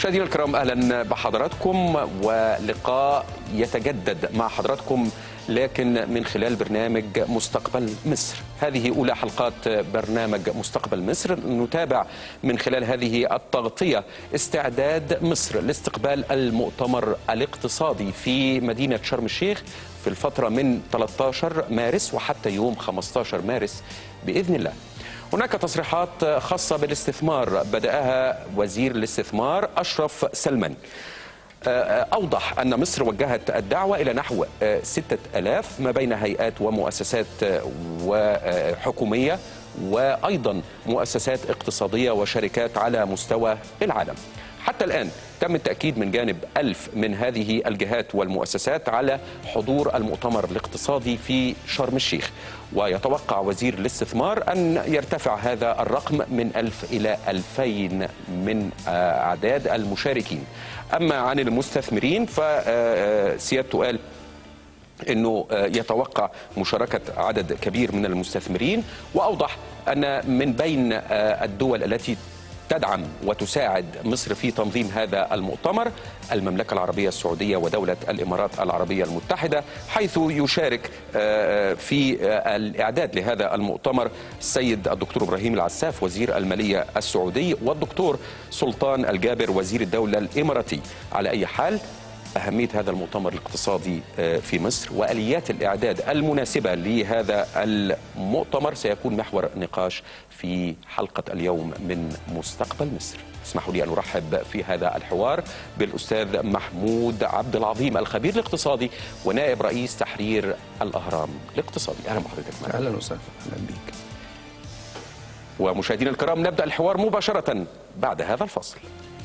مشاهدينا الكرام اهلا بحضراتكم ولقاء يتجدد مع حضراتكم لكن من خلال برنامج مستقبل مصر هذه أولى حلقات برنامج مستقبل مصر نتابع من خلال هذه التغطية استعداد مصر لاستقبال المؤتمر الاقتصادي في مدينة شرم الشيخ في الفترة من 13 مارس وحتى يوم 15 مارس بإذن الله هناك تصريحات خاصة بالاستثمار بدأها وزير الاستثمار أشرف سلمان أوضح أن مصر وجهت الدعوة إلى نحو ستة ألاف ما بين هيئات ومؤسسات وحكومية وأيضا مؤسسات اقتصادية وشركات على مستوى العالم حتى الآن تم التأكيد من جانب ألف من هذه الجهات والمؤسسات على حضور المؤتمر الاقتصادي في شرم الشيخ ويتوقع وزير الاستثمار أن يرتفع هذا الرقم من ألف إلى ألفين من أعداد المشاركين أما عن المستثمرين فسيادته قال انه يتوقع مشاركه عدد كبير من المستثمرين واوضح ان من بين الدول التي تدعم وتساعد مصر في تنظيم هذا المؤتمر المملكة العربية السعودية ودولة الإمارات العربية المتحدة حيث يشارك في الإعداد لهذا المؤتمر السيد الدكتور إبراهيم العساف وزير المالية السعودي والدكتور سلطان الجابر وزير الدولة الإماراتي على أي حال أهمية هذا المؤتمر الاقتصادي في مصر وآليات الإعداد المناسبة لهذا المؤتمر سيكون محور نقاش في حلقة اليوم من مستقبل مصر اسمحوا لي أن أرحب في هذا الحوار بالأستاذ محمود عبد العظيم الخبير الاقتصادي ونائب رئيس تحرير الأهرام الاقتصادي أهلا بحضرتك معنا أهلا وسهلا أهلا بيك ومشاهدينا الكرام نبدأ الحوار مباشرة بعد هذا الفصل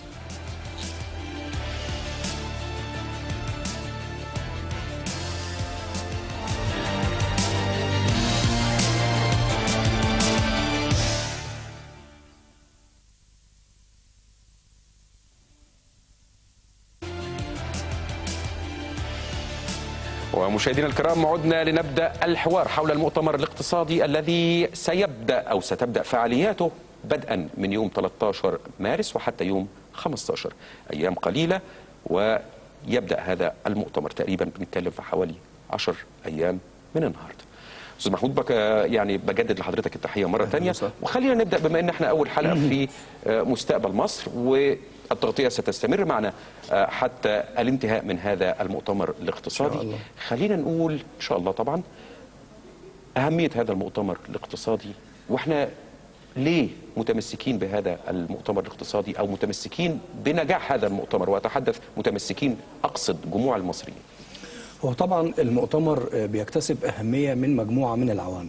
ومشاهدينا الكرام عدنا لنبدا الحوار حول المؤتمر الاقتصادي الذي سيبدا او ستبدا فعالياته بدءا من يوم 13 مارس وحتى يوم 15 ايام قليله ويبدا هذا المؤتمر تقريبا بنتكلم في حوالي 10 ايام من النهارده. استاذ محمود بك يعني بجدد لحضرتك التحيه مره ثانيه وخلينا نبدا بما ان احنا اول حلقه في مستقبل مصر و التغطية ستستمر معنا حتى الانتهاء من هذا المؤتمر الاقتصادي إن شاء الله. خلينا نقول إن شاء الله طبعا أهمية هذا المؤتمر الاقتصادي وإحنا ليه متمسكين بهذا المؤتمر الاقتصادي أو متمسكين بنجاح هذا المؤتمر وأتحدث متمسكين أقصد جموع المصريين هو طبعا المؤتمر بيكتسب أهمية من مجموعة من العوامل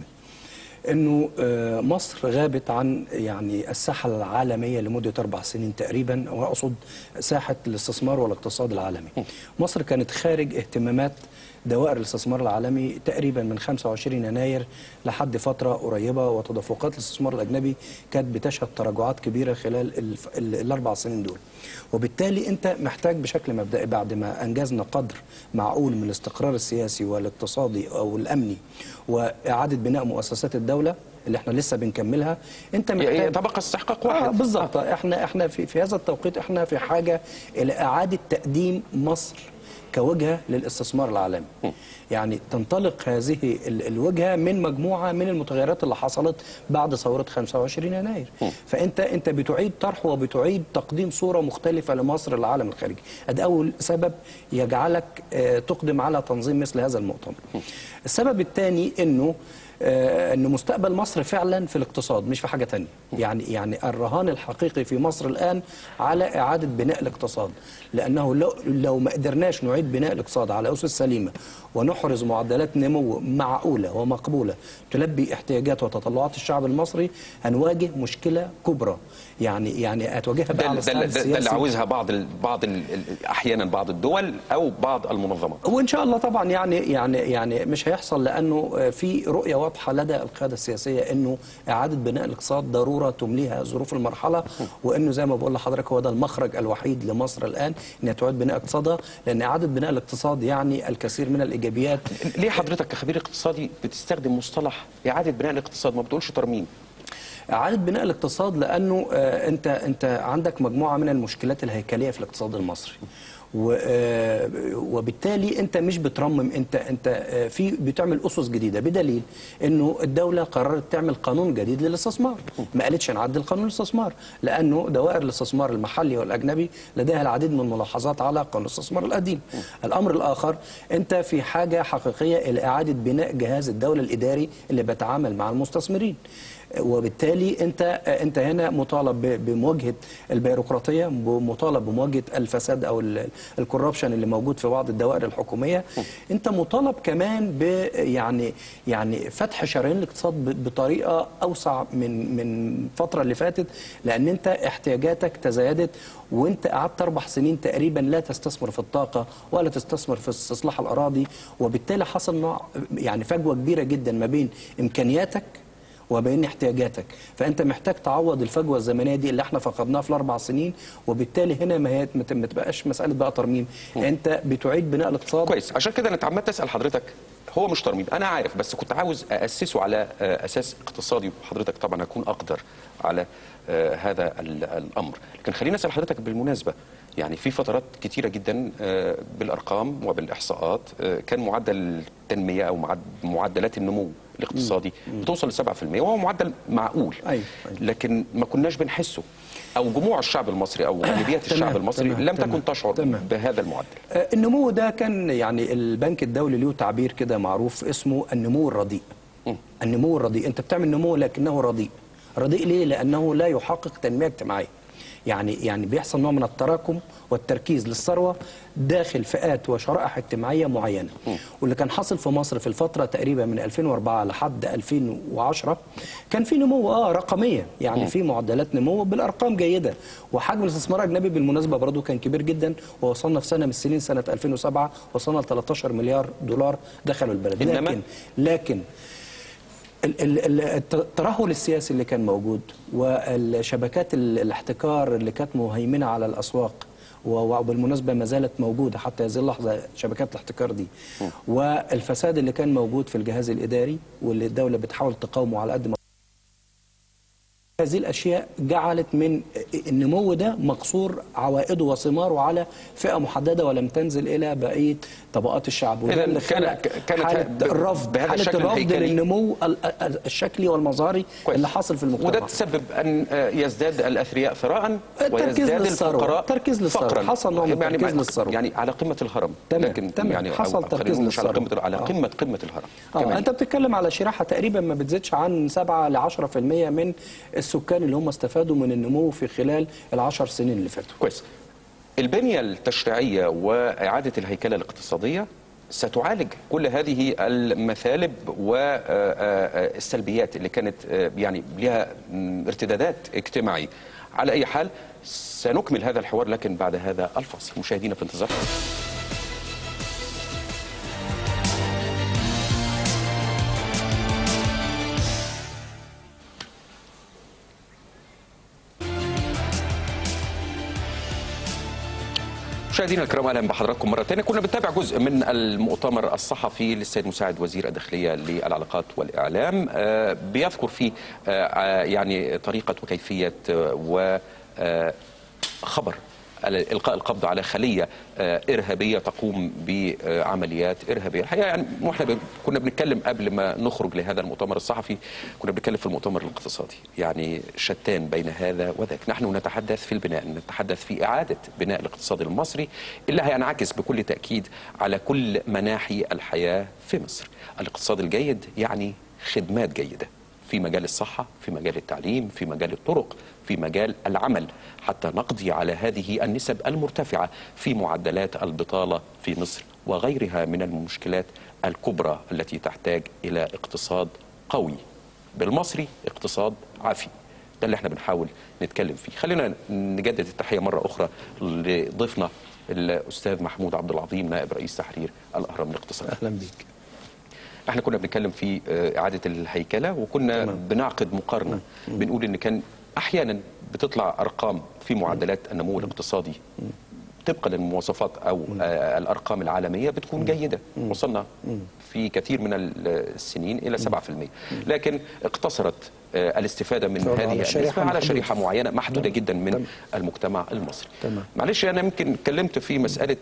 انه مصر غابت عن يعني الساحه العالميه لمده اربع سنين تقريبا واقصد ساحه الاستثمار والاقتصاد العالمي. مصر كانت خارج اهتمامات دوائر الاستثمار العالمي تقريبا من 25 يناير لحد فتره قريبه وتدفقات الاستثمار الاجنبي كانت بتشهد تراجعات كبيره خلال الف... ال... الاربع سنين دول. وبالتالي انت محتاج بشكل مبدئي بعد ما انجزنا قدر معقول من الاستقرار السياسي والاقتصادي او الامني واعاده بناء مؤسسات الدوله اللي احنا لسه بنكملها انت محتاج تبقى استحقاق واحد آه بالظبط آه. احنا احنا في, في هذا التوقيت احنا في حاجه الى اعاده تقديم مصر كوجهه للاستثمار العالمي م. يعني تنطلق هذه الوجهه من مجموعه من المتغيرات اللي حصلت بعد ثوره 25 يناير م. فانت انت بتعيد طرح وبتعيد تقديم صوره مختلفه لمصر للعالم الخارجي ده اول سبب يجعلك تقدم على تنظيم مثل هذا المؤتمر م. السبب الثاني انه ان مستقبل مصر فعلا في الاقتصاد مش في حاجه تانية يعني يعني الرهان الحقيقي في مصر الان على اعاده بناء الاقتصاد لانه لو لو ما قدرناش نعيد بناء الاقتصاد على اسس سليمه ونحرز معدلات نمو معقوله ومقبوله تلبي احتياجات وتطلعات الشعب المصري هنواجه مشكله كبرى يعني يعني هتواجهها ده, ده, ده, ده اللي عاوزها بعض ال بعض ال احيانا بعض الدول او بعض المنظمات وان شاء الله طبعا يعني يعني يعني مش هيحصل لانه في رؤيه واضحه لدى القياده السياسيه انه اعاده بناء الاقتصاد ضروره تمليها ظروف المرحله وانه زي ما بقول لحضرتك هو ده المخرج الوحيد لمصر الان ان تعيد بناء اقتصادها لان اعاده بناء الاقتصاد يعني الكثير من الايجابيات ليه حضرتك كخبير اقتصادي بتستخدم مصطلح اعاده بناء الاقتصاد ما بتقولش ترميم اعاده بناء الاقتصاد لانه آه، انت انت عندك مجموعه من المشكلات الهيكليه في الاقتصاد المصري و- آه، وبالتالي انت مش بترمم انت انت آه، في بتعمل اسس جديده بدليل انه الدوله قررت تعمل قانون جديد للاستثمار ما قالتش نعدل قانون الاستثمار لانه دوائر الاستثمار المحلي والاجنبي لديها العديد من الملاحظات على قانون الاستثمار القديم الامر الاخر انت في حاجه حقيقيه الى اعاده بناء جهاز الدوله الاداري اللي بيتعامل مع المستثمرين وبالتالي انت انت هنا مطالب ب- بمواجهه البيروقراطيه مطالب بمواجهه الفساد او ال- الكوربشن اللي موجود في بعض الدوائر الحكوميه انت مطالب كمان ب يعني يعني فتح شرايين الاقتصاد ب- بطريقه اوسع من من الفتره اللي فاتت لان انت احتياجاتك تزايدت وانت قعدت اربع سنين تقريبا لا تستثمر في الطاقه ولا تستثمر في استصلاح الاراضي وبالتالي حصل نوع يعني فجوه كبيره جدا ما بين امكانياتك وبين احتياجاتك فانت محتاج تعوض الفجوه الزمنيه دي اللي احنا فقدناها في الاربع سنين وبالتالي هنا ما هي ما ت- ما تبقاش مساله بقى ترميم انت بتعيد بناء الاقتصاد كويس عشان كده انا اتعمدت اسال حضرتك هو مش ترميم انا عارف بس كنت عاوز اسسه على آه، اساس اقتصادي وحضرتك طبعا هكون اقدر على آه، هذا ال- الامر لكن خليني اسال حضرتك بالمناسبه يعني في فترات كتيره جدا آه، بالارقام وبالاحصاءات آه، كان معدل التنميه او معد- معدلات النمو الاقتصادي بتوصل ل 7% وهو معدل معقول أيوة، أيوة. لكن ما كناش بنحسه او جموع الشعب المصري او غالبيات تمام، الشعب المصري تمام، لم تمام، تكن تشعر تمام. بهذا المعدل آه، النمو ده كان يعني البنك الدولي له تعبير كده معروف اسمه النمو الرديء النمو الرديء انت بتعمل نمو لكنه رديء رديء ليه لانه لا يحقق تنميه اجتماعيه يعني يعني بيحصل نوع من التراكم والتركيز للثروه داخل فئات وشرائح اجتماعيه معينه واللي كان حاصل في مصر في الفتره تقريبا من 2004 لحد 2010 كان في نمو اه رقميا يعني في معدلات نمو بالارقام جيده وحجم الاستثمار الاجنبي بالمناسبه برضو كان كبير جدا ووصلنا في سنه من السنين سنه 2007 وصلنا ل 13 مليار دولار دخلوا البلد إنما- لكن لكن ال- ال- ال- الت- الترهل السياسي اللي كان موجود والشبكات ال- الاحتكار اللي كانت مهيمنه على الاسواق و- وبالمناسبه ما زالت موجوده حتى هذه اللحظه شبكات الاحتكار دي والفساد اللي كان موجود في الجهاز الاداري واللي الدوله بتحاول تقاومه على قد ما هذه الاشياء جعلت من النمو ده مقصور عوائده وثماره على فئه محدده ولم تنزل الى بقيه طبقات الشعب وده إذن اللي كان- خلق كانت حاله ب- الرفض بهذا حاله الشكل الرفض الهيكلي. للنمو ال- ال- الشكلي والمظهري كويس. اللي حاصل في المجتمع وده تسبب ان آه، يزداد الاثرياء ثراء التركيز ويزداد للثروة. الفقراء التركيز للثروة. فقرا حصل نوع من يعني التركيز مع- للثروة. يعني على قمه الهرم تمام، لكن تمام. يعني أو- حصل أو خلينا تركيز نقول مش على للثروة. قمه على آه. قمه قمه الهرم اه كمان. انت بتتكلم على شريحه تقريبا ما بتزيدش عن 7 ل 10% من السكان اللي هم استفادوا من النمو في خلال العشر سنين اللي فاتوا كويس البنية التشريعية وإعادة الهيكلة الاقتصادية ستعالج كل هذه المثالب والسلبيات اللي كانت آه، يعني لها م، ارتدادات اجتماعية على أي حال سنكمل هذا الحوار لكن بعد هذا الفاصل مشاهدينا في انتظار مشاهدينا الكرام اهلا بحضراتكم مره ثانيه كنا بنتابع جزء من المؤتمر الصحفي للسيد مساعد وزير الداخليه للعلاقات والاعلام آه، بيذكر فيه آه، آه، يعني طريقه وكيفيه آه، و آه، خبر على القاء القبض على خليه آه، ارهابيه تقوم بعمليات ارهابيه الحقيقه يعني واحنا بن- كنا بنتكلم قبل ما نخرج لهذا المؤتمر الصحفي كنا بنتكلم في المؤتمر الاقتصادي يعني شتان بين هذا وذاك نحن نتحدث في البناء نتحدث في اعاده بناء الاقتصاد المصري اللي هينعكس بكل تاكيد على كل مناحي الحياه في مصر الاقتصاد الجيد يعني خدمات جيده في مجال الصحة في مجال التعليم في مجال الطرق في مجال العمل حتى نقضي على هذه النسب المرتفعة في معدلات البطالة في مصر وغيرها من المشكلات الكبرى التي تحتاج إلى اقتصاد قوي بالمصري اقتصاد عافي ده اللي احنا بنحاول نتكلم فيه خلينا نجدد التحية مرة أخرى لضيفنا الأستاذ محمود عبد العظيم نائب رئيس تحرير الأهرام الاقتصادي اهلا بيك احنا كنا بنتكلم في آه، اعاده الهيكله وكنا تمام. بنعقد مقارنه بنقول ان كان احيانا بتطلع ارقام في معدلات النمو الاقتصادي طبقا للمواصفات او آه، الارقام العالميه بتكون جيده وصلنا في كثير من السنين الى 7% لكن اقتصرت آه، الاستفاده من طبعاً هذه على شريحة النسبه على محدودة. شريحه معينه محدوده تمام. جدا من تمام. المجتمع المصري تمام. معلش انا يمكن اتكلمت في مساله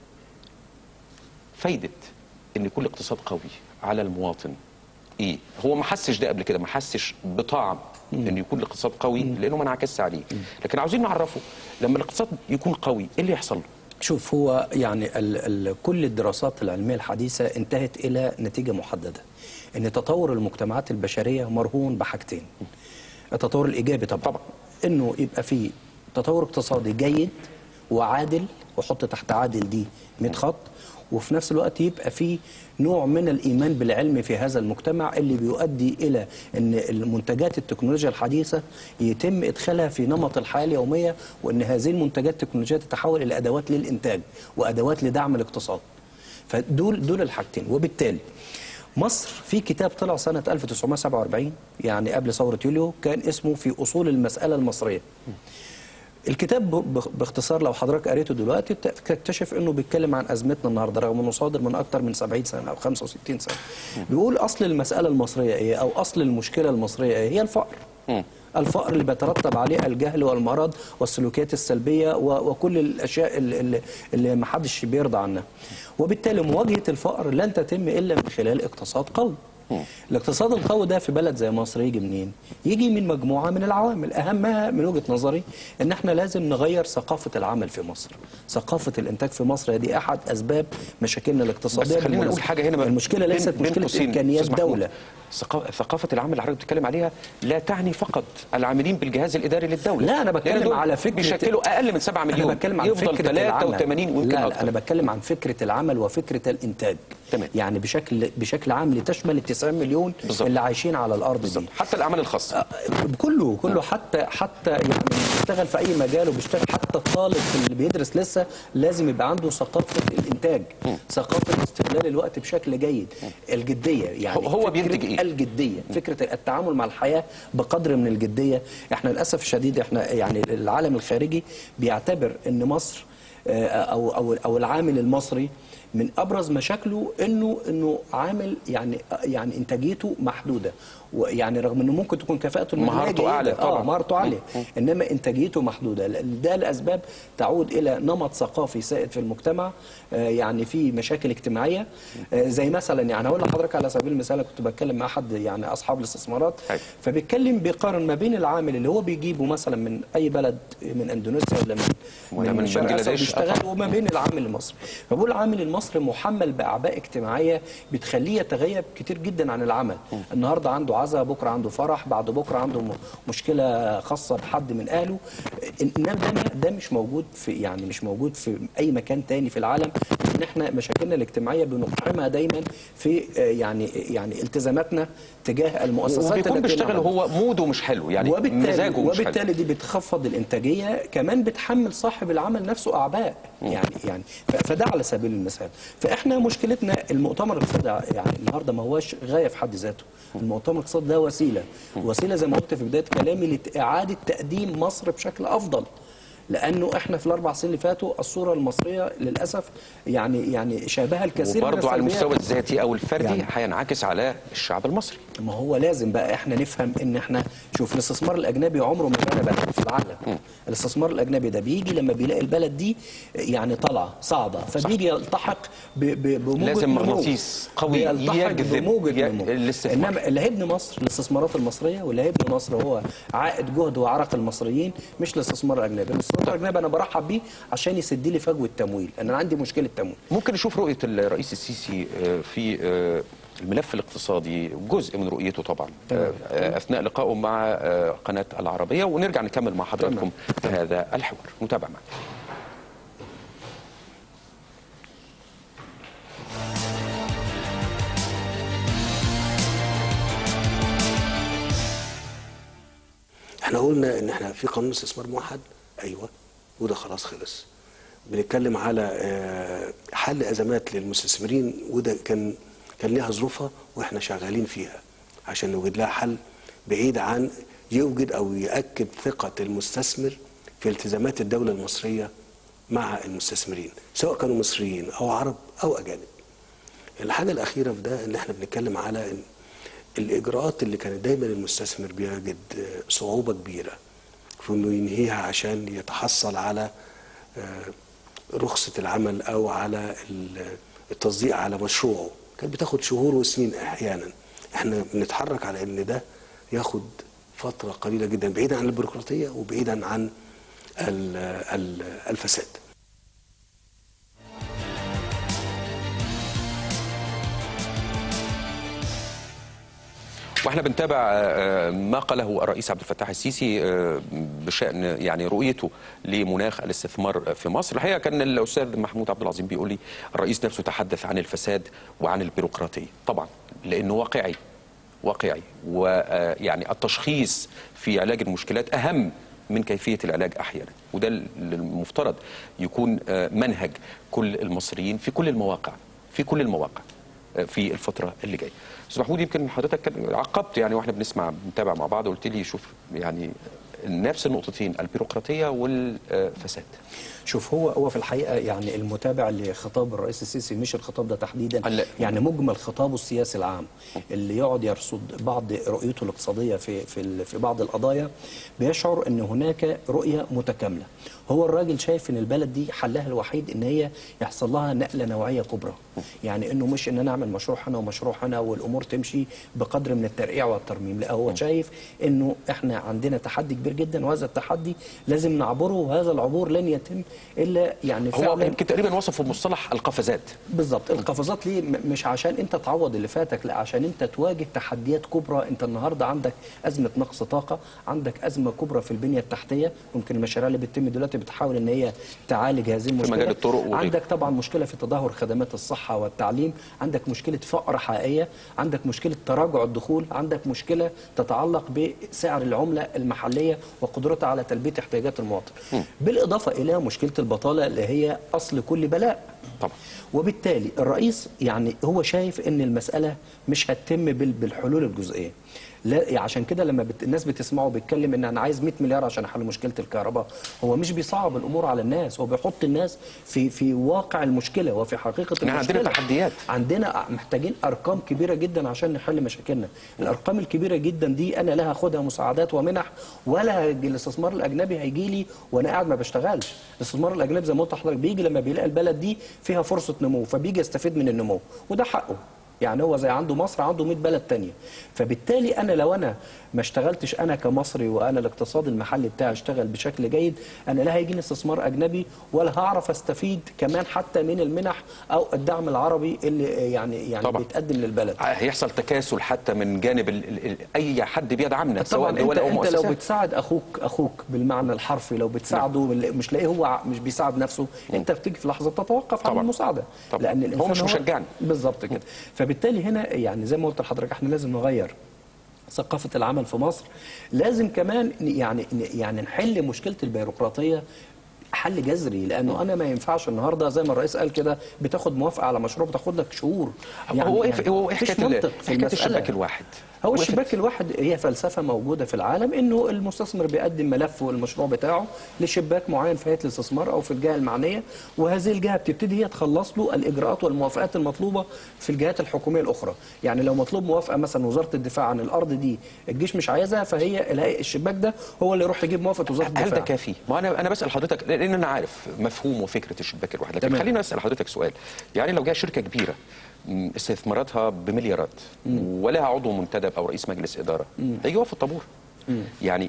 فايده ان يكون الاقتصاد قوي على المواطن ايه هو ما حسش ده قبل كده ما حسش بطعم ان يكون الاقتصاد قوي لانه ما انعكسش عليه لكن عاوزين نعرفه لما الاقتصاد يكون قوي ايه اللي يحصل له شوف هو يعني ال ال كل الدراسات العلمية الحديثة انتهت إلى نتيجة محددة إن تطور المجتمعات البشرية مرهون بحاجتين التطور الإيجابي طبعا, طبعا. إنه يبقى فيه تطور اقتصادي جيد وعادل وحط تحت عادل دي 100 خط وفي نفس الوقت يبقى فيه نوع من الإيمان بالعلم في هذا المجتمع اللي بيؤدي إلى أن المنتجات التكنولوجيا الحديثة يتم إدخالها في نمط الحياة اليومية وأن هذه المنتجات التكنولوجية تتحول إلى أدوات للإنتاج وأدوات لدعم الاقتصاد فدول دول الحاجتين وبالتالي مصر في كتاب طلع سنة 1947 يعني قبل ثورة يوليو كان اسمه في أصول المسألة المصرية الكتاب ب- باختصار لو حضرتك قريته دلوقتي ت- تكتشف انه بيتكلم عن ازمتنا النهارده رغم انه صادر من اكتر من 70 سنه او 65 سنه. بيقول اصل المساله المصريه ايه او اصل المشكله المصريه ايه؟ هي الفقر. الفقر اللي بيترتب عليه الجهل والمرض والسلوكيات السلبيه و- وكل الاشياء اللي, اللي- اللي ما حدش بيرضى عنها. وبالتالي مواجهه الفقر لن تتم الا من خلال اقتصاد قوي. الاقتصاد القوي ده في بلد زي مصر يجي منين؟ يجي من مجموعه من العوامل، اهمها من وجهه نظري ان احنا لازم نغير ثقافه العمل في مصر. ثقافه الانتاج في مصر هي دي احد اسباب مشاكلنا الاقتصاديه بس خلينا نقول بالمناسبة. حاجه هنا المشكله بين- ليست بين مشكله قوسين، امكانيات أستاذ محمود. دوله. ثقا- ثقافه العمل اللي حضرتك بتتكلم عليها لا تعني فقط العاملين بالجهاز الاداري للدوله لا انا لأن بتكلم دول على فكره بيشكلوا اقل من 7 مليون انا بتكلم عن يفضل فكره 83 العمل ويمكن لا, لا اكتر انا بتكلم عن فكره العمل وفكره الانتاج تمام. يعني بشكل بشكل عام لتشمل ال 90 مليون بالظبط. اللي عايشين على الارض بالظبط دي حتى الاعمال الخاصه كله كله حتى حتى يعني بيشتغل في اي مجال وبيشتغل حتى الطالب اللي بيدرس لسه لازم يبقى عنده ثقافه الانتاج ثقافه استغلال الوقت بشكل جيد الجديه يعني هو فكرة بينتج إيه؟ الجديه فكره التعامل مع الحياه بقدر من الجديه احنا للاسف الشديد احنا يعني العالم الخارجي بيعتبر ان مصر آه، او او او العامل المصري من ابرز مشاكله انه انه عامل يعني يعني انتاجيته محدوده ويعني رغم انه ممكن تكون كفاءته المهنيه مهارته جيدة، أعلى طبعاً. اه مهارته عاليه انما انتاجيته محدوده ده لاسباب تعود الى نمط ثقافي سائد في المجتمع آه، يعني في مشاكل اجتماعيه آه، زي مثلا يعني هقول لحضرتك على سبيل المثال أنا كنت بتكلم مع حد يعني اصحاب الاستثمارات أيوة. فبيتكلم بيقارن ما بين العامل اللي هو بيجيبه مثلا من اي بلد من اندونيسيا ولا من ولا من شرق آسيا بنجلاديش. وبيشتغل آه. وما بين العامل المصري فبقول العامل المصري محمل باعباء اجتماعيه بتخليه يتغيب كتير جدا عن العمل النهارده عنده عزاء بكره عنده فرح بعد بكره عنده م- مشكله خاصه بحد من اهله انما ده ده مش موجود في يعني مش موجود في اي مكان تاني في العالم ان احنا مشاكلنا الاجتماعيه بنقحمها دايما في آه، يعني يعني التزاماتنا تجاه المؤسسات وبيكون التي بيشتغل نعمل. هو موده مش حلو يعني وبالتالي مزاجه مش حلو وبالتالي دي بتخفض الانتاجيه كمان بتحمل صاحب العمل نفسه اعباء يعني يعني ف- فده على سبيل المثال فاحنا مشكلتنا المؤتمر الاقتصادي يعني النهارده ما هوش غايه في حد ذاته المؤتمر الاقتصادي ده وسيله وسيله زي ما قلت في بدايه كلامي لاعاده تقديم مصر بشكل افضل لانه احنا في الاربع سنين اللي فاتوا الصوره المصريه للاسف يعني يعني شابها الكثير من وبرضه على السلبيات. المستوى الذاتي او الفردي يعني. هينعكس على الشعب المصري ما هو لازم بقى احنا نفهم ان احنا شوف الاستثمار الاجنبي عمره ما بنى بلد في العالم الاستثمار الاجنبي ده بيجي لما بيلاقي البلد دي يعني طالعه صاعده فبيجي يلتحق ب- ب- بموجه لازم نمو. مغناطيس قوي بيلتحق يجذب بموجه ي- نمو الاستثمار. انما اللي هيبني مصر الاستثمارات المصريه واللي هيبني مصر هو عائد جهد وعرق المصريين مش الاستثمار الاجنبي الاستثمار الاجنبي انا برحب بيه عشان يسد لي فجوه تمويل انا عندي مشكله تمويل ممكن نشوف رؤيه الرئيس السيسي آه، في آه، الملف الاقتصادي جزء من رؤيته طبعا تمام. آه، اثناء لقائه مع آه، قناه العربيه ونرجع نكمل مع حضراتكم هذا الحوار نتابع معنا احنا قلنا ان احنا في قانون استثمار موحد ايوه وده خلاص خلص بنتكلم على آه، حل ازمات للمستثمرين وده كان كان ليها ظروفها واحنا شغالين فيها عشان نوجد لها حل بعيد عن يوجد او ياكد ثقه المستثمر في التزامات الدوله المصريه مع المستثمرين سواء كانوا مصريين او عرب او اجانب الحاجه الاخيره في ده ان احنا بنتكلم على إن الاجراءات اللي كانت دايما المستثمر بيجد صعوبه كبيره في انه ينهيها عشان يتحصل على آه، رخصه العمل او على ال- التصديق على مشروعه كانت بتاخد شهور وسنين احيانا احنا بنتحرك على ان ده ياخد فتره قليله جدا بعيدا عن البيروقراطيه وبعيدا عن ال- ال- الفساد واحنا بنتابع آه، ما قاله الرئيس عبد الفتاح السيسي آه، بشان يعني رؤيته لمناخ الاستثمار في مصر الحقيقه كان الاستاذ محمود عبد العظيم بيقول لي الرئيس نفسه تحدث عن الفساد وعن البيروقراطيه طبعا لانه واقعي واقعي ويعني التشخيص في علاج المشكلات اهم من كيفيه العلاج احيانا وده اللي المفترض يكون آه، منهج كل المصريين في كل المواقع في كل المواقع في الفتره اللي جايه. استاذ محمود يمكن حضرتك كان عقبت يعني واحنا بنسمع بنتابع مع بعض قلت لي شوف يعني نفس النقطتين البيروقراطيه والفساد. شوف هو هو في الحقيقه يعني المتابع لخطاب الرئيس السيسي مش الخطاب ده تحديدا لا. يعني مجمل خطابه السياسي العام اللي يقعد يرصد بعض رؤيته الاقتصاديه في في ال- في بعض القضايا بيشعر ان هناك رؤيه متكامله هو الراجل شايف ان البلد دي حلها الوحيد ان هي يحصل لها نقله نوعيه كبرى يعني انه مش ان انا اعمل مشروع هنا ومشروع هنا والامور تمشي بقدر من الترقيع والترميم لا هو شايف انه احنا عندنا تحدي كبير جدا وهذا التحدي لازم نعبره وهذا العبور لن يتم الا يعني هو فعلا يمكن تقريبا وصفه بمصطلح القفزات. بالظبط القفزات ليه م- مش عشان انت تعوض اللي فاتك لا عشان انت تواجه تحديات كبرى انت النهارده عندك ازمه نقص طاقه عندك ازمه كبرى في البنيه التحتيه ممكن المشاريع اللي بتتم دلوقتي بتحاول ان هي تعالج هذه المشكله مجال الطرق وغيره. عندك طبعا مشكله في تدهور خدمات الصحه والتعليم عندك مشكله فقر حقيقيه عندك مشكله تراجع الدخول عندك مشكله تتعلق بسعر العمله المحليه وقدرتها على تلبيه احتياجات المواطن بالاضافه الى مشكله البطاله اللي هي اصل كل بلاء طبعا. وبالتالي الرئيس يعني هو شايف ان المساله مش هتتم بال- بالحلول الجزئيه لا عشان كده لما بت... الناس بتسمعه بيتكلم ان انا عايز 100 مليار عشان احل مشكله الكهرباء هو مش بيصعب الامور على الناس هو بيحط الناس في في واقع المشكله وفي حقيقه إحنا عندنا المشكله تحديات. عندنا محتاجين ارقام كبيره جدا عشان نحل مشاكلنا الارقام الكبيره جدا دي انا لا هاخدها مساعدات ومنح ولا هيجي الاستثمار الاجنبي هيجي لي وانا قاعد ما بشتغلش الاستثمار الاجنبي زي ما قلت لحضرتك بيجي لما بيلاقي البلد دي فيها فرصه نمو فبيجي يستفيد من النمو وده حقه يعني هو زي عنده مصر عنده 100 بلد تانية فبالتالي انا لو انا ما اشتغلتش انا كمصري وانا الاقتصاد المحلي بتاعي اشتغل بشكل جيد انا لا هيجيني استثمار اجنبي ولا هعرف استفيد كمان حتى من المنح او الدعم العربي اللي يعني يعني طبعا. بيتقدم للبلد هيحصل تكاسل حتى من جانب ال ال ال اي حد بيدعمنا سواء طبعا دول انت, او انت لو مؤسسات. بتساعد اخوك اخوك بالمعنى الحرفي لو بتساعده مش لاقيه هو ع- مش بيساعد نفسه انت بتيجي في لحظه تتوقف عن طبعا. المساعده طبعا. لان هو الانسان مش مشجعني. بالظبط كده فبالتالي هنا يعني زي ما قلت لحضرتك احنا لازم نغير ثقافة العمل في مصر لازم كمان ن- يعني ن- يعني نحل مشكلة البيروقراطية حل جذري لانه انا ما ينفعش النهارده زي ما الرئيس قال كده بتاخد موافقه على مشروع بتاخد لك شهور هو ايه هو ايه مفيش حكايه ال- منطق في حكايه المسألة. الشباك الواحد؟ هو وإيه الشباك الواحد هي فلسفه موجوده في العالم انه المستثمر بيقدم ملفه المشروع بتاعه لشباك معين في هيئه الاستثمار او في الجهه المعنيه وهذه الجهه بتبتدي هي تخلص له الاجراءات والموافقات المطلوبه في الجهات الحكوميه الاخرى يعني لو مطلوب موافقه مثلا وزاره الدفاع عن الارض دي الجيش مش عايزها فهي الهيئة- الشباك ده هو اللي يروح يجيب موافقه وزاره هل الدفاع ده كافي؟ ما انا انا بسال حضرتك لان انا عارف مفهوم وفكره الشباك الواحد لكن تمام. خليني اسال حضرتك سؤال يعني لو جاء شركه كبيره م، استثماراتها بمليارات ولها عضو منتدب او رئيس مجلس اداره هيجي يقف في الطابور يعني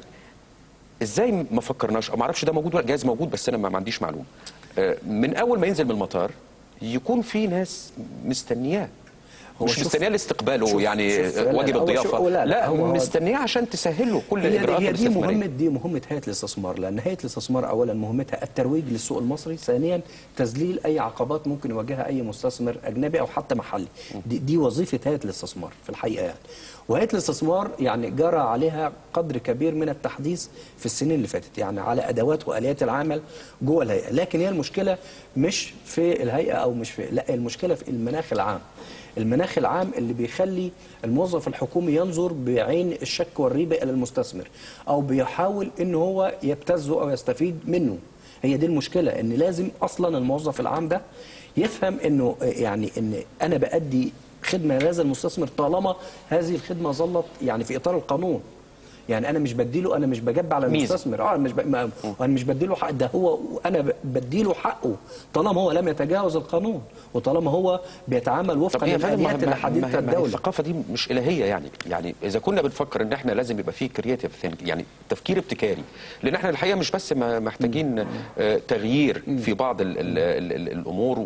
ازاي ما فكرناش او ما اعرفش ده موجود ولا جايز موجود بس انا ما ما عنديش معلومه آه، من اول ما ينزل من المطار يكون في ناس مستنياه هو مش شوف- مستنياه لاستقباله شوف- يعني شوف- آه، لا، لا، واجب هو الضيافه شوف- لا، لا، لا هو- هو- مستنياه عشان تسهل له كل هي دي, الاجراءات هي دي الاستثماريه مهمة دي مهمة هيئة الاستثمار لأن هيئة الاستثمار أولا مهمتها الترويج للسوق المصري ثانيا تذليل أي عقبات ممكن يواجهها أي مستثمر أجنبي أو حتى محلي دي, دي وظيفة هيئة الاستثمار في الحقيقة يعني وهيئة الاستثمار يعني جرى عليها قدر كبير من التحديث في السنين اللي فاتت يعني على أدوات وآليات العمل جوه الهيئة لكن هي المشكلة مش في الهيئة أو مش في لا المشكلة في المناخ العام المناخ العام اللي بيخلي الموظف الحكومي ينظر بعين الشك والريبة إلى المستثمر أو بيحاول إن هو يبتزه أو يستفيد منه هي دي المشكله ان لازم اصلا الموظف العام ده يفهم انه يعني ان انا بادي خدمه لهذا المستثمر طالما هذه الخدمه ظلت يعني في اطار القانون يعني انا مش بديله انا مش بجب على ميزة. المستثمر اه أنا مش ب... ما... انا مش بديله حق ده هو انا ب- بديله حقه طالما هو لم يتجاوز القانون وطالما هو بيتعامل وفقا طب هي فعلا للاليات اللي ما- حددتها ما- ما- الدوله الثقافه دي مش الهيه يعني يعني اذا كنا بنفكر ان احنا لازم يبقى فيه كرياتيف يعني تفكير ابتكاري لان احنا الحقيقه مش بس ما- محتاجين آه، تغيير في بعض ال ال ال ال الامور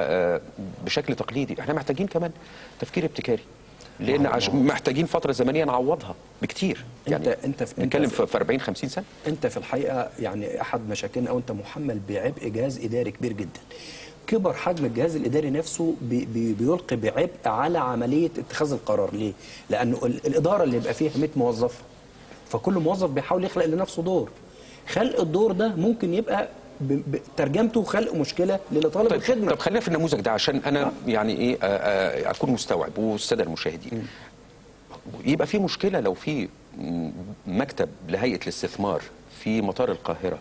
وبشكل تقليدي احنا محتاجين كمان تفكير ابتكاري لان عش... محتاجين فتره زمنيه نعوضها بكتير يعني أنت- أنت في- نتكلم أنت في- في في 40 50 سنه انت في الحقيقه يعني احد مشاكلنا او انت محمل بعبء جهاز اداري كبير جدا كبر حجم الجهاز الاداري نفسه بي بي بيلقي بعبء على عمليه اتخاذ القرار ليه لانه ال- الاداره اللي يبقى فيها 100 موظف فكل موظف بيحاول يخلق لنفسه دور خلق الدور ده ممكن يبقى ب- ب- ترجمته خلق مشكله للي طالب طيب, الخدمه طب خلينا في النموذج ده عشان انا يعني ايه آه، آه، اكون مستوعب والساده المشاهدين يبقى في مشكله لو في م- مكتب لهيئه الاستثمار في مطار القاهره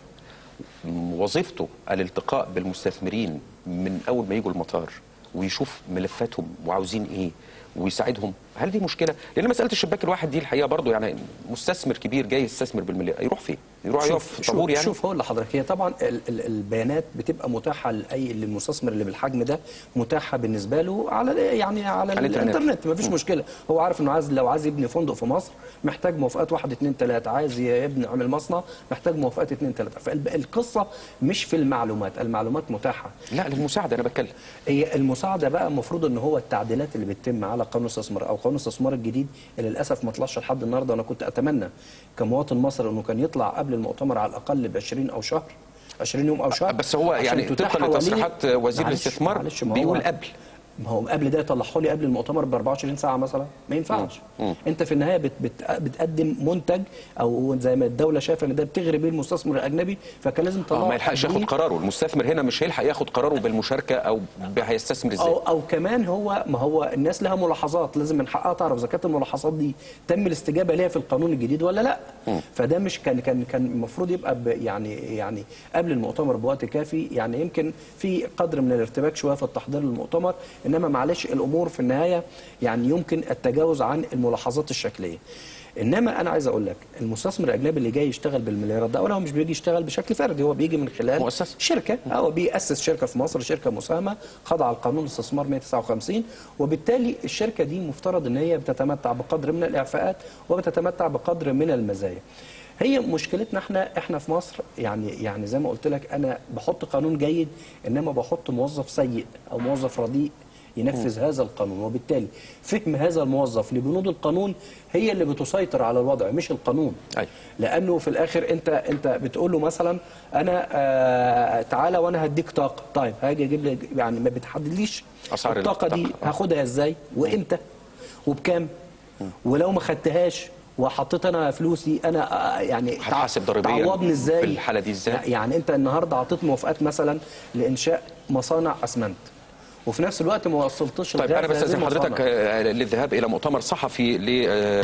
م- وظيفته الالتقاء بالمستثمرين من اول ما يجوا المطار ويشوف ملفاتهم وعاوزين ايه ويساعدهم هل دي مشكله لان مساله الشباك الواحد دي الحقيقه برضو يعني مستثمر كبير جاي يستثمر بالمليار يروح فين يروح يقف في طابور يعني شوف هقول لحضرتك هي طبعا ال ال البيانات بتبقى متاحه لاي للمستثمر اللي بالحجم ده متاحه بالنسبه له على يعني على, على الإنترنت. الانترنت مفيش مشكله هو عارف انه عايز لو عايز يبني فندق في مصر محتاج موافقات واحد اتنين تلاته عايز يبني يعمل مصنع محتاج موافقات اتنين تلاته فالقصه مش في المعلومات المعلومات متاحه لا للمساعده انا بتكلم هي المساعده بقى المفروض ان هو التعديلات اللي بتتم على قانون الاستثمار او قانون الاستثمار الجديد اللي للاسف ما طلعش لحد النهارده وانا كنت اتمنى كمواطن مصري انه كان يطلع قبل المؤتمر على الاقل ب 20 او شهر 20 يوم او شهر بس هو عشان يعني تتاح طبقا حواليه- لتصريحات وزير معلش- الاستثمار معلش، ما هو- بيقول قبل ما هو قبل ده يطلعه لي قبل المؤتمر ب 24 ساعه مثلا ما ينفعش انت في النهايه بت بت بتقدم منتج او زي ما الدوله شايفه ان ده بتغري بيه المستثمر الاجنبي فكان لازم اه تطلعه ما يلحقش ياخد قبليه. قراره المستثمر هنا مش هيلحق ياخد قراره بالمشاركه او ب- هيستثمر ازاي او او كمان هو ما هو الناس لها ملاحظات لازم من حقها تعرف اذا كانت الملاحظات دي تم الاستجابه ليها في القانون الجديد ولا لا فده مش كان كان كان المفروض يبقى ب- يعني يعني قبل المؤتمر بوقت كافي يعني يمكن في قدر من الارتباك شويه في التحضير للمؤتمر انما معلش الامور في النهايه يعني يمكن التجاوز عن الملاحظات الشكليه انما انا عايز اقول لك المستثمر الاجنبي اللي جاي يشتغل بالمليارات ده اولا هو مش بيجي يشتغل بشكل فردي هو بيجي من خلال مؤسسة. شركه هو بيأسس شركه في مصر شركه مساهمه خاضعه لقانون الاستثمار 159 وبالتالي الشركه دي مفترض ان هي بتتمتع بقدر من الاعفاءات وبتتمتع بقدر من المزايا هي مشكلتنا احنا احنا في مصر يعني يعني زي ما قلت لك انا بحط قانون جيد انما بحط موظف سيء او موظف رديء ينفذ هذا القانون وبالتالي فهم هذا الموظف لبنود القانون هي اللي بتسيطر على الوضع مش القانون أيوة. لانه في الاخر انت انت بتقول له مثلا انا آه تعالى وانا هديك طاقه طيب هاجي اجيب لك يعني ما بتحددليش أسعار الطاقه دي الطاقة. هاخدها ازاي وامتى وبكام ولو ما خدتهاش وحطيت انا فلوسي انا آه، يعني تع- هتحاسب ضريبياً تعوضني ازاي في الحالة دي إزاي؟ يعني انت النهارده اعطيت موافقات مثلا لانشاء مصانع اسمنت وفي نفس الوقت ما وصلتش طيب الغاز انا لهذه بستاذن حضرتك المصانع. آه، للذهاب الى مؤتمر صحفي ل آه،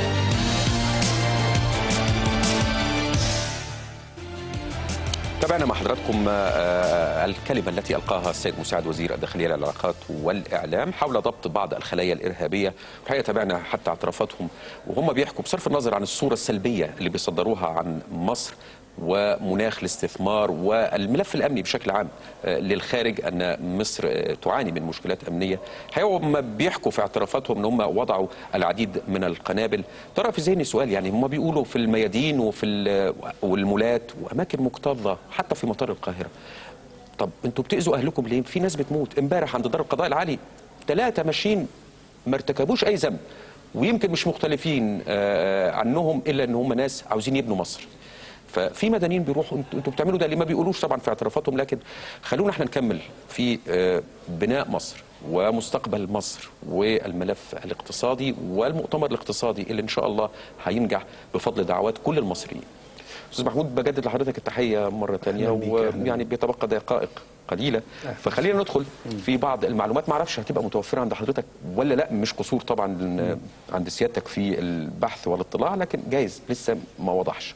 تابعنا مع حضراتكم آه، الكلمة التي ألقاها السيد مساعد وزير الداخلية للعلاقات والإعلام حول ضبط بعض الخلايا الإرهابية الحقيقة تابعنا حتى اعترافاتهم وهم بيحكوا بصرف النظر عن الصورة السلبية اللي بيصدروها عن مصر ومناخ الاستثمار والملف الامني بشكل عام آه، للخارج ان مصر آه، تعاني من مشكلات امنيه الحقيقه هم بيحكوا في اعترافاتهم ان هم وضعوا العديد من القنابل ترى في ذهني سؤال يعني هم بيقولوا في الميادين وفي ال- والمولات واماكن مكتظه حتى في مطار القاهره طب انتوا بتاذوا اهلكم ليه في ناس بتموت امبارح عند دار القضاء العالي ثلاثه ماشيين ما ارتكبوش اي ذنب ويمكن مش مختلفين آه، عنهم الا ان هم ناس عاوزين يبنوا مصر ففي مدنيين بيروحوا انتوا انتوا بتعملوا ده ليه ما بيقولوش طبعا في اعترافاتهم لكن خلونا احنا نكمل في آه، بناء مصر ومستقبل مصر والملف الاقتصادي والمؤتمر الاقتصادي اللي ان شاء الله هينجح بفضل دعوات كل المصريين. استاذ محمود بجدد لحضرتك التحيه مره ثانيه أهلاً بيك، أهلاً ويعني بيتبقى دقائق قليله فخلينا ندخل في بعض المعلومات ما اعرفش هتبقى متوفره عند حضرتك ولا لا مش قصور طبعا عند سيادتك في البحث والاطلاع لكن جايز لسه ما وضحش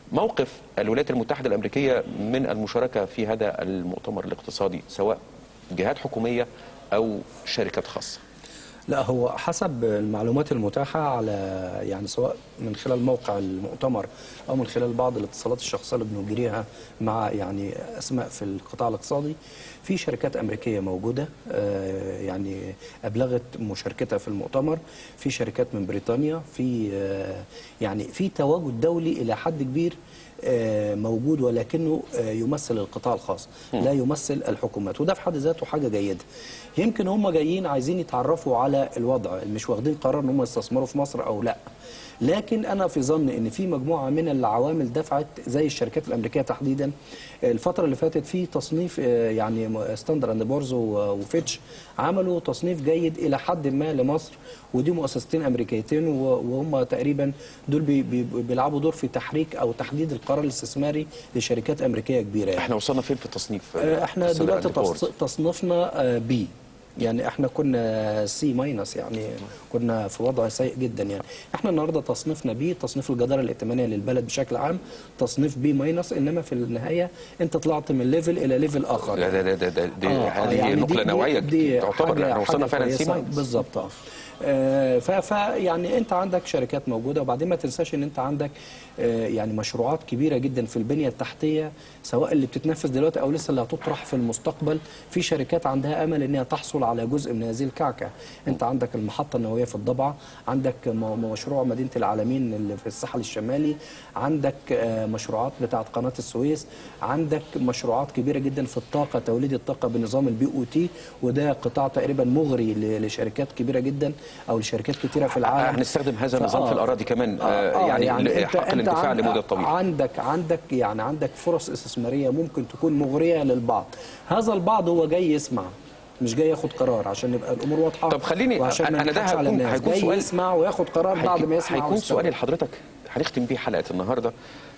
موقف الولايات المتحدة الأمريكية من المشاركة في هذا المؤتمر الاقتصادي سواء جهات حكومية أو شركات خاصة لا هو حسب المعلومات المتاحة على يعني سواء من خلال موقع المؤتمر أو من خلال بعض الاتصالات الشخصية اللي بنجريها مع يعني أسماء في القطاع الاقتصادي في شركات أمريكية موجودة آه، يعني أبلغت مشاركتها في المؤتمر في شركات من بريطانيا في آه، يعني في تواجد دولي إلى حد كبير آه، موجود ولكنه آه، يمثل القطاع الخاص لا يمثل الحكومات وده في حد ذاته حاجة جيدة يمكن هم جايين عايزين يتعرفوا على الوضع مش واخدين قرار ان هم يستثمروا في مصر او لا لكن انا في ظن ان في مجموعه من العوامل دفعت زي الشركات الامريكيه تحديدا الفتره اللي فاتت في تصنيف آه، يعني ستاندر اند بورز وفيتش عملوا تصنيف جيد الى حد ما لمصر ودي مؤسستين امريكيتين و- وهم تقريبا دول بي بي بيلعبوا دور في تحريك او تحديد القرار الاستثماري لشركات امريكيه كبيره يعني. احنا وصلنا فين في التصنيف آه، احنا Standard دلوقتي and Poor's؟ تص- تصنيفنا بي يعني احنا كنا سي ماينس يعني كنا في وضع سيء جدا يعني احنا النهارده تصنيفنا بي تصنيف الجداره الائتمانيه للبلد بشكل عام تصنيف بي ماينس انما في النهايه انت طلعت من ليفل الى ليفل اخر لا ده ده ده, ده دي آه، آه، هذه يعني دي- نقلة دي- نوعية دي تعتبر حاجة- احنا وصلنا حاجة فعلا سي كويسة. ماينس بالظبط اه آه، ف ف يعني انت عندك شركات موجوده وبعدين ما تنساش ان انت عندك آه، يعني مشروعات كبيره جدا في البنيه التحتيه سواء اللي بتتنفذ دلوقتي او لسه اللي هتطرح في المستقبل في شركات عندها امل ان هي تحصل على جزء من هذه الكعكه انت عندك المحطه النوويه في الضبعه عندك م- مشروع مدينه العالمين اللي في الساحل الشمالي عندك آه، مشروعات بتاعه قناه السويس عندك مشروعات كبيره جدا في الطاقه توليد الطاقه بنظام البي او تي وده قطاع تقريبا مغري ل- لشركات كبيره جدا او لشركات كتيره في العالم هنستخدم هذا النظام فآه. في الأراضي كمان آه، آه، آه، يعني أنت- حق أنت الانتفاع عند- لمدة طويلة عندك عندك يعني عندك فرص استثماريه ممكن تكون مغريه للبعض هذا البعض هو جاي يسمع مش جاي ياخد قرار عشان يبقى الامور واضحه طب خليني- وعشان ما أنا ده نضحكش على هيكون- الناس هيكون جاي سؤال- يسمع وياخد قرار بعد ما يسمع هيكون ويستوعب. سؤالي لحضرتك هنختم بيه حلقة النهاردة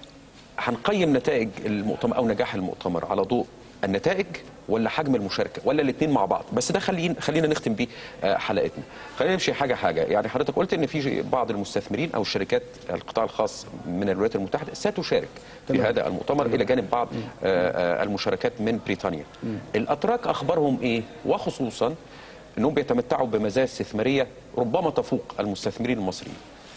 هنقيم نتائج المؤتمر أو نجاح المؤتمر على ضوء النتائج ولا حجم المشاركة ولا الاثنين مع بعض بس ده خلينا خلينا نختم بيه آه، حلقتنا خلينا نمشي حاجة حاجة يعني حضرتك قلت ان في بعض المستثمرين او الشركات القطاع الخاص من الولايات المتحدة ستشارك في تمام. هذا المؤتمر الى جانب بعض آه، آه، المشاركات من بريطانيا الاتراك اخبارهم ايه وخصوصا انهم بيتمتعوا بمزايا استثماريه ربما تفوق المستثمرين المصريين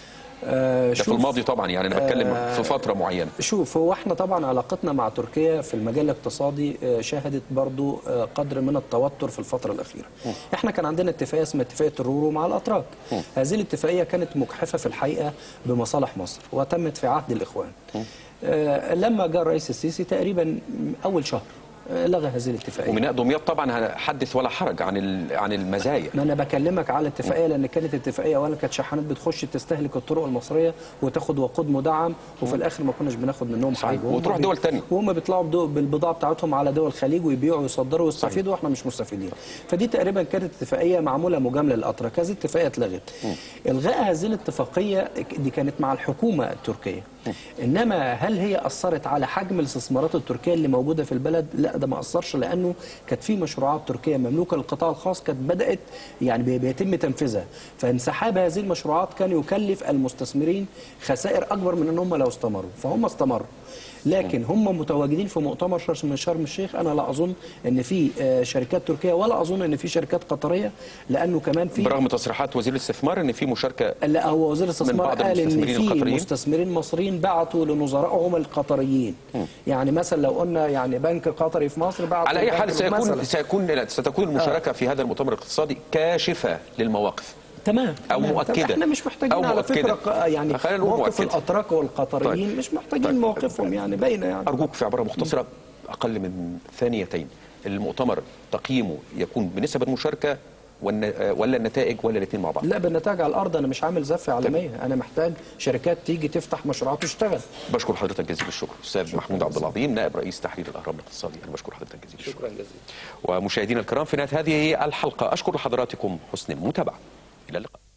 آه ده في شوف- الماضي طبعا يعني انا بتكلم آه، في فتره معينه شوف هو احنا طبعا علاقتنا مع تركيا في المجال الاقتصادي آه، شهدت برضو آه، قدر من التوتر في الفترة الأخيرة احنا كان عندنا اتفاقية اسمها اتفاقية الرورو مع الأتراك هذه الاتفاقية كانت مجحفة في الحقيقة بمصالح مصر وتمت في عهد الإخوان آه، لما جاء الرئيس السيسي تقريبا أول شهر آه، لغى هذه الاتفاقية وميناء دمياط طبعا حدث ولا حرج عن ال- عن المزايا ما انا بكلمك على اتفاقيه لان كانت اتفاقيه اولا كانت شحنات بتخش تستهلك الطرق المصريه وتاخد وقود مدعم وفي الاخر ما كناش بناخد منهم صحيح. حاجه وهم وتروح بي- دول تانية. وهم بيطلعوا بدو- بالبضاعه بتاعتهم على دول الخليج ويبيعوا ويصدروا ويستفيدوا واحنا مش مستفيدين فدي تقريبا كانت اتفاقيه معموله مجامله للاتراك هذه الاتفاقيه اتلغت الغاء هذه الاتفاقيه دي كانت مع الحكومه التركيه انما هل هي اثرت على حجم الاستثمارات التركيه اللي موجوده في البلد لا ده ما اثرش لانه كانت في مشروعات تركيه مملوكه للقطاع الخاص كانت بدات يعني بي- بيتم تنفيذها فانسحاب هذه المشروعات كان يكلف المستثمرين خسائر اكبر من ان هم لو استمروا فهم استمروا لكن هم متواجدين في مؤتمر شرم شرم الشيخ انا لا اظن ان في آه، شركات تركيه ولا اظن ان في شركات قطريه لانه كمان في برغم تصريحات وزير الاستثمار ان في مشاركه لا هو وزير من الاستثمار بعض قال ان المستثمرين في القطريين؟ مستثمرين مصريين بعتوا لنظرائهم القطريين يعني مثلا لو قلنا يعني بنك قطري في مصر بعت على اي للبنك حال سيكون مثلاً. سيكون لا، ستكون المشاركه في هذا المؤتمر الاقتصادي كاشفه للمواقف تمام أو تمام. مؤكدة. طب احنا مش محتاجين أو على مؤكدة. فكره ق- يعني خلينا نقول موقف مؤكدة. الاتراك والقطريين طيب. مش محتاجين طيب. مواقفهم يعني باينه يعني ارجوك في عباره مختصره اقل من ثانيتين المؤتمر تقييمه يكون بنسب المشاركه والن- ولا النتائج ولا الاثنين مع بعض لا بالنتائج على الارض انا مش عامل زفه عالميه انا محتاج شركات تيجي تفتح مشروعات وتشتغل بشكر حضرتك جزيل الشكر استاذ محمود عبد العظيم نائب رئيس تحرير الاهرام الاقتصادي انا بشكر حضرتك جزيل الشكر شكرا جزيلا ومشاهدينا الكرام في نهايه هذه الحلقه اشكر حضراتكم حسن المتابعه الى اللقاء